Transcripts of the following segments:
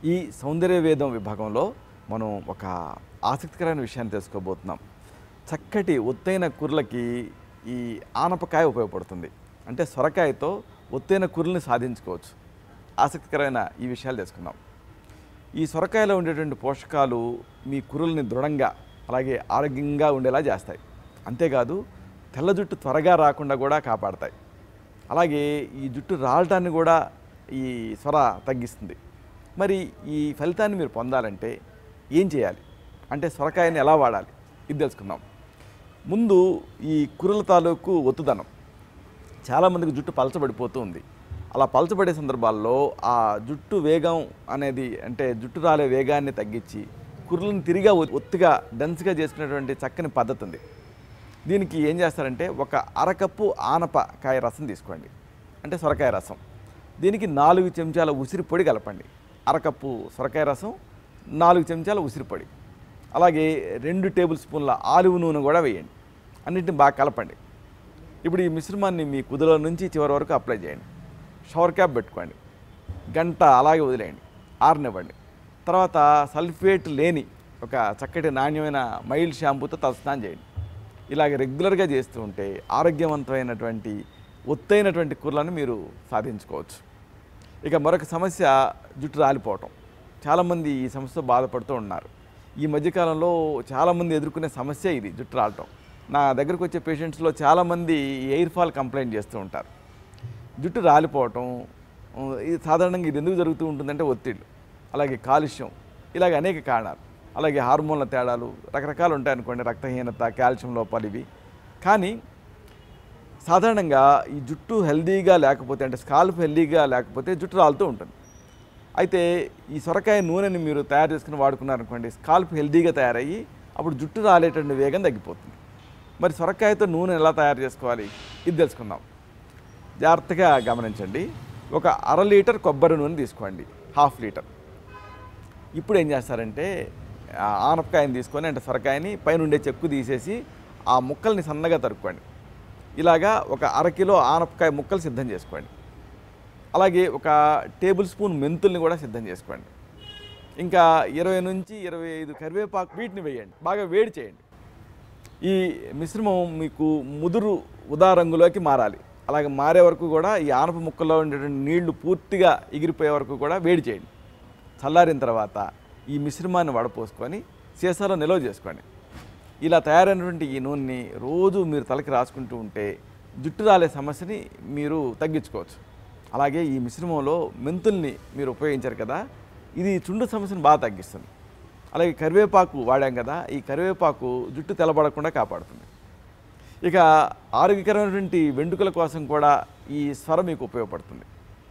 ఈ సౌందర్య వేదం విభాగంలో మనం ఒక ఆసక్తికరమైన విషయాన్ని తెలుసుకోబోతున్నాం చక్కటి ఒత్తైన కూరలకి ఈ ఆనపకాయ ఉపయోగపడుతుంది అంటే సొరకాయతో ఒత్తైన కూరల్ని సాధించుకోవచ్చు ఆసక్తికరమైన ఈ విషయాలు తెలుసుకుందాం ఈ సొరకాయలో ఉండేటువంటి పోషకాలు మీ కురుల్ని దృఢంగా అలాగే ఆరోగ్యంగా ఉండేలా చేస్తాయి అంతేకాదు తెల్ల జుట్టు త్వరగా రాకుండా కూడా కాపాడతాయి అలాగే ఈ జుట్టు రాలటాన్ని కూడా ఈ సొర తగ్గిస్తుంది మరి ఈ ఫలితాన్ని మీరు పొందాలంటే ఏం చేయాలి అంటే సొరకాయని ఎలా వాడాలి ఇది తెలుసుకుందాం ముందు ఈ కురుల తాలూకు ఒత్తుదనం చాలామందికి జుట్టు పలచబడిపోతూ ఉంది అలా పలచబడే సందర్భాల్లో ఆ జుట్టు వేగం అనేది అంటే జుట్టు రాలే వేగాన్ని తగ్గించి కుర్రలను తిరిగా ఒ- ఒత్తుగా డెన్స్గా చేసుకునేటువంటి చక్కని పద్ధతి ఉంది దీనికి ఏం చేస్తారంటే ఒక అరకప్పు ఆనపకాయ రసం తీసుకోండి అంటే సొరకాయ రసం దీనికి నాలుగు చెంచాల ఉసిరి పొడి కలపండి అరకప్పు సొరకాయ రసం నాలుగు చెంచాల ఉసిరి పొడి అలాగే రెండు టేబుల్ స్పూన్ల ఆలివ్ నూనె కూడా వేయండి అన్నిటిని బాగా కలపండి ఇప్పుడు ఈ మిశ్రమాన్ని మీ కుదుల నుంచి చివరి వరకు అప్లై చేయండి షవర్ క్యాప్ పెట్టుకోండి గంట అలాగే వదిలేయండి ఆరనివ్వండి తర్వాత సల్ఫేట్ లేని ఒక చక్కటి నాణ్యమైన మైల్డ్ షాంపూతో తలస్నానం చేయండి ఇలాగ రెగ్యులర్గా చేస్తూ ఉంటే ఆరోగ్యవంతమైనటువంటి ఒత్తైనటువంటి కూరలను మీరు సాధించుకోవచ్చు ఇక మరొక సమస్య జుట్టు రాలిపోవటం చాలామంది ఈ సమస్యతో బాధపడుతూ ఉన్నారు ఈ మధ్యకాలంలో చాలామంది ఎదుర్కొనే సమస్య ఇది జుట్టు రాలటం నా దగ్గరకు వచ్చే పేషెంట్స్లో చాలామంది ఎయిర్ ఫాల్ కంప్లైంట్ చేస్తూ ఉంటారు జుట్టు రాలిపోవటం ఆ, ఇది సాధారణంగా ఇది ఎందుకు జరుగుతూ ఉంటుందంటే ఒత్తిళ్ళు అలాగే కాలుష్యం ఇలాగ అనేక కారణాలు అలాగే హార్మోన్ల తేడాలు రకరకాలు ఉంటాయి అనుకోండి రక్తహీనత కాల్షియం లోపాలు ఇవి కానీ సాధారణంగా ఈ జుట్టు హెల్దీగా లేకపోతే అంటే స్కాల్ప్ హెల్దీగా లేకపోతే జుట్టు రాలుతూ ఉంటుంది అయితే ఈ సొరకాయ నూనెని మీరు తయారు చేసుకుని వాడుకున్నారనుకోండి స్కాల్ప్ హెల్దీగా తయారయ్యి అప్పుడు జుట్టు రాలేటువంటి వేగం తగ్గిపోతుంది మరి సొరకాయతో నూనె ఎలా తయారు చేసుకోవాలి ఇది తెలుసుకుందాం జాగ్రత్తగా గమనించండి ఒక అర లీటర్ కొబ్బరి నూనె తీసుకోండి హాఫ్ లీటర్ ఇప్పుడు ఏం చేస్తారంటే ఆ ఆనపకాయని తీసుకొని అంటే సొరకాయని పైన ఉండే చెక్కు తీసేసి ఆ ముక్కల్ని సన్నగా తరుక్కోండి ఇలాగా ఒక అరకిలో ఆనపకాయ ముక్కలు సిద్ధం చేసుకోండి అలాగే ఒక టేబుల్ స్పూన్ మెంతుల్ని కూడా సిద్ధం చేసుకోండి ఇంకా ఇరవై నుంచి ఇరవై ఐదు కరివేపాకు వీటిని వేయండి బాగా వేడి చేయండి ఈ మిశ్రమం మీకు ముదురు ఉదా రంగులోకి మారాలి అలాగే మారే వరకు కూడా ఈ ఆనప ముక్కల్లో ఉండేటువంటి నీళ్లు పూర్తిగా ఎగిరిపోయే వరకు కూడా వేడి చేయండి చల్లారిన తర్వాత ఈ మిశ్రమాన్ని వడపోసుకొని సీసాలో నిల్వ చేసుకోండి ఇలా తయారైనటువంటి ఈ నూనెని రోజు మీరు తలకి రాసుకుంటూ ఉంటే జుట్టు రాలే సమస్యని మీరు తగ్గించుకోవచ్చు అలాగే ఈ మిశ్రమంలో మెంతుల్ని మీరు ఉపయోగించారు కదా ఇది చుండు సమస్యను బాగా తగ్గిస్తుంది అలాగే కరివేపాకు వాడాం కదా ఈ కరివేపాకు జుట్టు తెల్లబడకుండా కాపాడుతుంది ఇక ఆరోగ్యకరమైనటువంటి వెంట్రుకల కోసం కూడా ఈ స్వర మీకు ఉపయోగపడుతుంది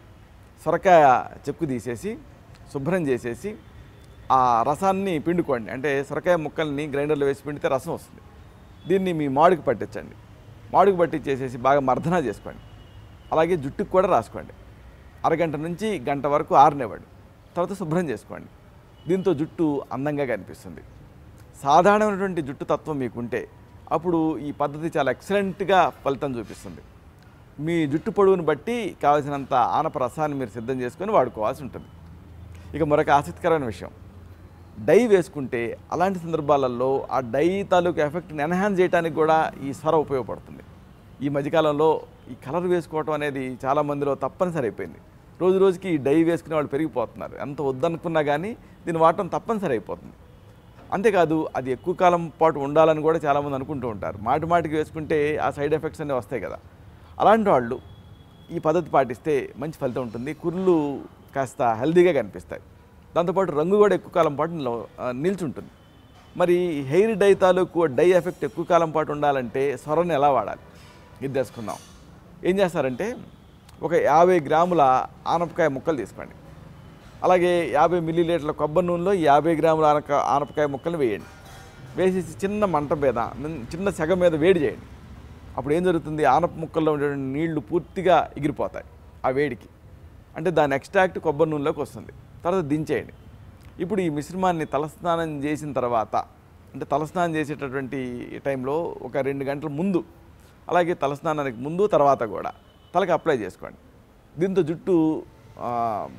సొరకాయ చెక్కు తీసేసి శుభ్రం చేసేసి ఆ రసాన్ని పిండుకోండి అంటే సొరకాయ ముక్కల్ని గ్రైండర్లో వేసి పిండితే రసం వస్తుంది దీన్ని మీ మాడుకు పట్టించండి మాడుకు పట్టించేసేసి బాగా మర్దన చేసుకోండి అలాగే జుట్టుకు కూడా రాసుకోండి అరగంట నుంచి గంట వరకు ఆరనివ్వండి తర్వాత శుభ్రం చేసుకోండి దీంతో జుట్టు అందంగా కనిపిస్తుంది సాధారణమైనటువంటి జుట్టు తత్వం మీకుంటే అప్పుడు ఈ పద్ధతి చాలా ఎక్సలెంట్గా ఫలితం చూపిస్తుంది మీ జుట్టు పొడవును బట్టి కావలసినంత ఆనప రసాన్ని మీరు సిద్ధం చేసుకొని వాడుకోవాల్సి ఉంటుంది ఇక మరొక ఆసక్తికరమైన విషయం డై వేసుకుంటే అలాంటి సందర్భాలలో ఆ డై తాలూకు ఎఫెక్ట్ని ఎన్హాన్స్ చేయడానికి కూడా ఈ స్వర ఉపయోగపడుతుంది ఈ మధ్యకాలంలో ఈ కలర్ వేసుకోవటం అనేది చాలా మందిలో తప్పనిసరి అయిపోయింది రోజు రోజుకి ఈ డై వేసుకునే వాళ్ళు పెరిగిపోతున్నారు ఎంత వద్దనుకున్నా కానీ దీన్ని వాడటం తప్పనిసరి అయిపోతుంది అంతేకాదు అది ఎక్కువ కాలం పాటు ఉండాలని కూడా చాలామంది అనుకుంటూ ఉంటారు మాటి మాటికి వేసుకుంటే ఆ సైడ్ ఎఫెక్ట్స్ అనేవి వస్తాయి కదా అలాంటి వాళ్ళు ఈ పద్ధతి పాటిస్తే మంచి ఫలితం ఉంటుంది కుర్లు కాస్త హెల్దీగా కనిపిస్తాయి దాంతోపాటు రంగు కూడా ఎక్కువ కాలం పాటు నిలవ- ఆ, నిల్చుంటుంది మరి హెయిర్ డై తాలూకు డై ఎఫెక్ట్ ఎక్కువ కాలం పాటు ఉండాలంటే సొరని ఎలా వాడాలి ఇది తెలుసుకుందాం ఏం చేస్తారంటే ఒక యాభై గ్రాముల ఆనపకాయ ముక్కలు తీసుకోండి అలాగే యాభై మిల్లీ లీటర్ల కొబ్బరి నూనెలో ఈ యాభై గ్రాముల ఆనక ఆనపకాయ ముక్కలు వేయండి వేసేసి చిన్న మంట మీద మిన్- చిన్న సెగ మీద వేడి చేయండి అప్పుడు ఏం జరుగుతుంది ఆనప ముక్కల్లో ఉండే నీళ్లు పూర్తిగా ఎగిరిపోతాయి ఆ వేడికి అంటే దాని ఎక్స్ట్రాక్ట్ కొబ్బరి నూనెలోకి వస్తుంది తర్వాత దించేయండి ఇప్పుడు ఈ మిశ్రమాన్ని తలస్నానం చేసిన తర్వాత అంటే తలస్నానం చేసేటటువంటి టైంలో ఒక రెండు గంటల ముందు అలాగే తలస్నానానికి ముందు తర్వాత కూడా తలకి అప్లై చేసుకోండి దీంతో జుట్టు ఆ,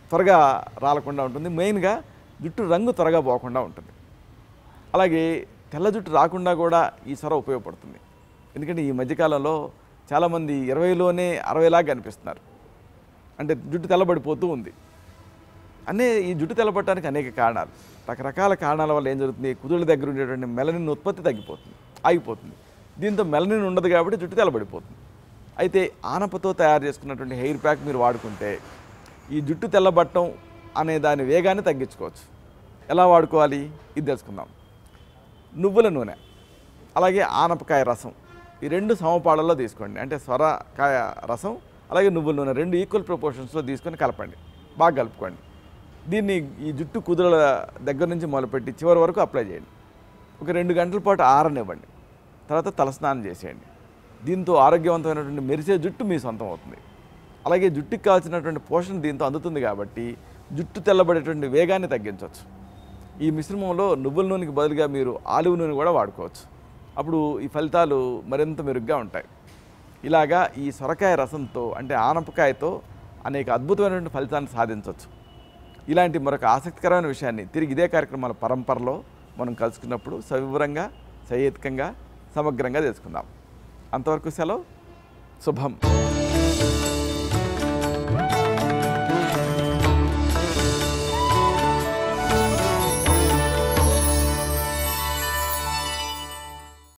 త్వరగా రాలకుండా ఉంటుంది మెయిన్గా జుట్టు రంగు త్వరగా పోకుండా ఉంటుంది అలాగే తెల్ల జుట్టు రాకుండా కూడా ఈ సొర ఉపయోగపడుతుంది ఎందుకంటే ఈ మధ్యకాలంలో చాలామంది ఇరవైలోనే అరవైలాగా కనిపిస్తున్నారు అంటే జుట్టు తెల్లబడిపోతూ ఉంది అనే ఈ జుట్టు తెల్లబడటానికి అనేక కారణాలు రకరకాల కారణాల వల్ల ఏం జరుగుతుంది కుదుళ్ళ దగ్గర ఉండేటువంటి మెలనిన్ ఉత్పత్తి తగ్గిపోతుంది ఆగిపోతుంది దీంతో మెలనిన్ ఉండదు కాబట్టి జుట్టు తెల్లబడిపోతుంది అయితే ఆనపతో తయారు చేసుకున్నటువంటి హెయిర్ ప్యాక్ మీరు వాడుకుంటే ఈ జుట్టు తెల్లబట్టం అనే దాని వేగాన్ని తగ్గించుకోవచ్చు ఎలా వాడుకోవాలి ఇది తెలుసుకుందాం నువ్వుల నూనె అలాగే ఆనపకాయ రసం ఈ రెండు సమపాళల్లో తీసుకోండి అంటే సొరకాయ రసం అలాగే నువ్వుల నూనె రెండు ఈక్వల్ ప్రపోర్షన్స్లో తీసుకొని కలపండి బాగా కలుపుకోండి దీన్ని ఈ జుట్టు కుదుల దగ్గర నుంచి మొదలుపెట్టి చివరి వరకు అప్లై చేయండి ఒక రెండు గంటల పాటు ఆరనివ్వండి తర్వాత తలస్నానం చేసేయండి దీంతో ఆరోగ్యవంతమైనటువంటి మెరిసే జుట్టు మీ సొంతం అవుతుంది అలాగే జుట్టుకి కావాల్సినటువంటి పోషణ దీంతో అందుతుంది కాబట్టి జుట్టు తెల్లబడేటువంటి వేగాన్ని తగ్గించవచ్చు ఈ మిశ్రమంలో నువ్వుల నూనెకి బదులుగా మీరు ఆలివ్ నూనె కూడా వాడుకోవచ్చు అప్పుడు ఈ ఫలితాలు మరింత మెరుగ్గా ఉంటాయి ఇలాగా ఈ సొరకాయ రసంతో అంటే ఆనపకాయతో అనేక అద్భుతమైనటువంటి ఫలితాన్ని సాధించవచ్చు ఇలాంటి మరొక ఆసక్తికరమైన విషయాన్ని తిరిగి ఇదే కార్యక్రమాల పరంపరలో మనం కలుసుకున్నప్పుడు సవివరంగా సహేతుకంగా సమగ్రంగా తెలుసుకుందాం అంతవరకు సెలవు శుభం